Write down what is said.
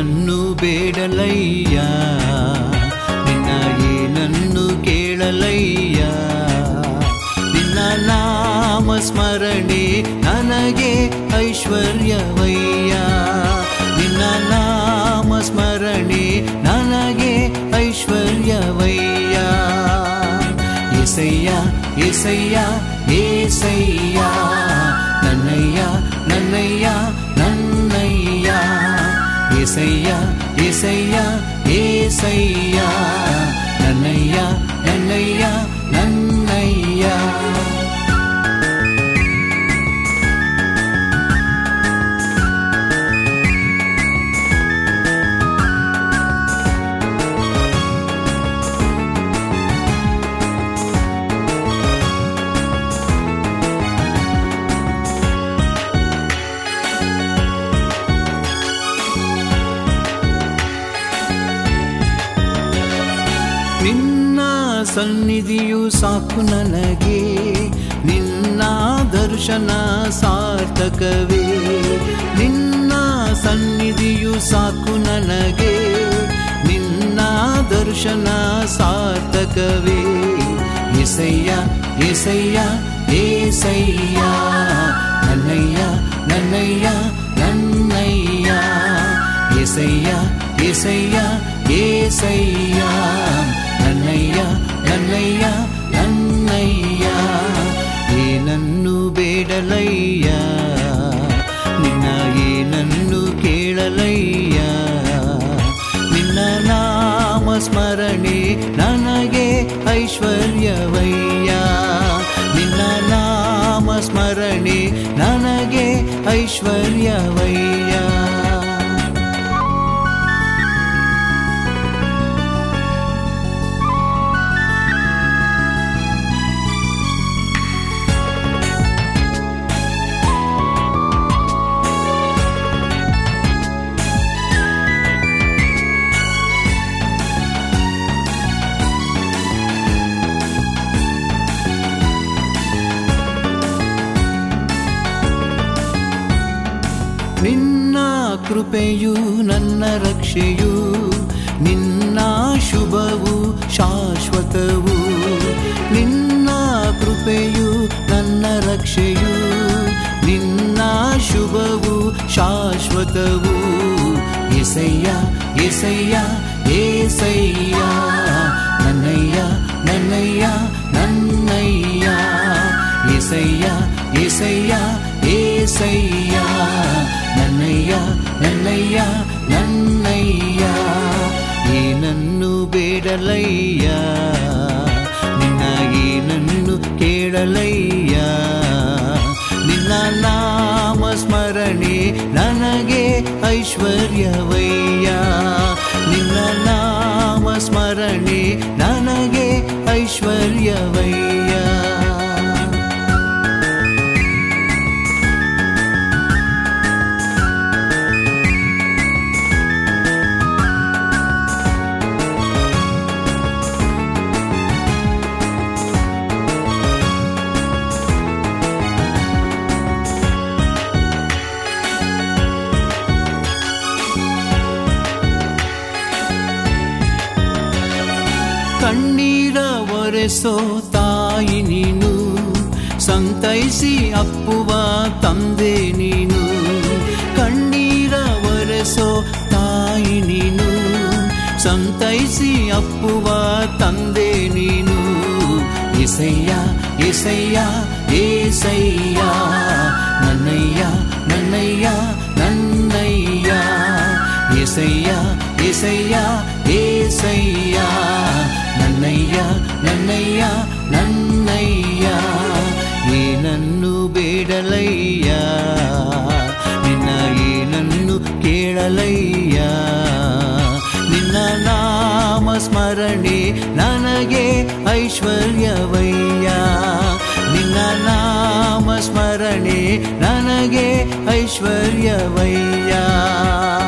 ಏನನ್ನು ಬೇಡಲಯ್ಯ ನಿನ್ನ ಏನನ್ನು ಕೇಳಲಯ್ಯ ನಿನ್ನ ನಾಮ ಸ್ಮರಣೆ ನನಗೆ ಐಶ್ವರ್ಯವಯ್ಯ ನಿನ್ನ ನಾಮ ಸ್ಮರಣೆ ನನಗೆ ಐಶ್ವರ್ಯವಯ್ಯ ಎಸಯ್ಯ ಎಸಯ್ಯ ಏಸಯ್ಯ ನನ್ನಯ್ಯ ನನ್ನಯ್ಯ ನನ್ನಯ್ಯ ಎಸಯ್ಯ ಎಸಯ್ಯ ಏಸಯ್ಯ ನನ್ನಯ್ಯ ನನ್ನಯ್ಯ ನನ್ನಯ್ಯ ನಿನ್ನ ಸನ್ನಿಧಿಯು ಸಾಕು ನನಗೆ ನಿನ್ನ ದರ್ಶನ ಸಾರ್ಥಕವೇ ನಿನ್ನ ಸನ್ನಿಧಿಯು ಸಾಕು ನನಗೆ ನಿನ್ನ ದರ್ಶನ ಸಾರ್ಥಕವೇ ಎಸಯ್ಯ ಎಸಯ್ಯ ಏಸಯ್ಯ ನನ್ನಯ್ಯ ನನ್ನಯ್ಯ ನನ್ನಯ್ಯ ಎಸಯ್ಯ ಎಸಯ್ಯ ಏಸಯ್ಯ ನನ್ನಯ್ಯ ನನ್ನಯ್ಯ ನನ್ನಯ್ಯ ಏನನ್ನು ಬೇಡಲಯ್ಯ ನಿನ್ನ ಏನನ್ನು ಕೇಳಲಯ್ಯ ನಿನ್ನ ನಾಮ ಸ್ಮರಣೆ ನನಗೆ ಐಶ್ವರ್ಯವಯ್ಯ ನಿನ್ನ ನಾಮ ಸ್ಮರಣೆ ನನಗೆ ಐಶ್ವರ್ಯವಯ್ಯ ನಿನ್ನ ಕೃಪೆಯು ನನ್ನ ರಕ್ಷೆಯು ನಿನ್ನ ಶುಭವು ಶಾಶ್ವತವು ನಿನ್ನ ಕೃಪೆಯು ನನ್ನ ರಕ್ಷೆಯು ನಿನ್ನ ಶುಭವು ಶಾಶ್ವತವು ಎಸಯ್ಯ ಎಸಯ್ಯ ಏಸಯ್ಯ ನನ್ನಯ್ಯ ನನ್ನಯ್ಯ ನನ್ನಯ್ಯ ಎಸಯ್ಯ ಎಸಯ್ಯ ಏಸಯ್ಯ ನನ್ನಯ್ಯ ನನ್ನಯ್ಯ ನನ್ನಯ್ಯ ಏನನ್ನು ಬೇಡಲಯ್ಯ ನಿನ್ನ ಏನನ್ನು ಕೇಳಲಯ್ಯ ನಿನ್ನ ನಾಮ ಸ್ಮರಣೆ ನನಗೆ ಐಶ್ವರ್ಯವಯ್ಯ ನಿನ್ನ ನಾಮ ಸ್ಮರಣೆ ನನಗೆ ಐಶ್ವರ್ಯವಯ್ಯ ಕಣ್ಣೀರ ಒರೆಸೋ ತಾಯಿ ನೀನು ಸಂತೈಸಿ ಅಪ್ಪುವ ತಂದೆ ನೀನು ಕಣ್ಣೀರ ಒರೆಸೋ ತಾಯಿ ನೀನು ಸಂತೈಸಿ ಅಪ್ಪುವ ತಂದೆ ನೀನು ಎಸಯ್ಯ ಎಸಯ್ಯ ಏಸಯ್ಯ ನನ್ನಯ್ಯ ನನ್ನಯ್ಯ ನನ್ನಯ್ಯ ಎಸಯ್ಯ ಎಸಯ್ಯ ಏಸಯ್ಯ ನನ್ನಯ್ಯ ನನ್ನಯ್ಯ ನನ್ನಯ್ಯ ಏನನ್ನು ಬೇಡಲಯ್ಯ ನಿನ್ನ ಏನನ್ನು ಕೇಳಲಯ್ಯ ನಿನ್ನ ನಾಮ ಸ್ಮರಣೆ ನನಗೆ ಐಶ್ವರ್ಯವಯ್ಯ ನಿನ್ನ ನಾಮ ಸ್ಮರಣೆ ನನಗೆ ಐಶ್ವರ್ಯವಯ್ಯ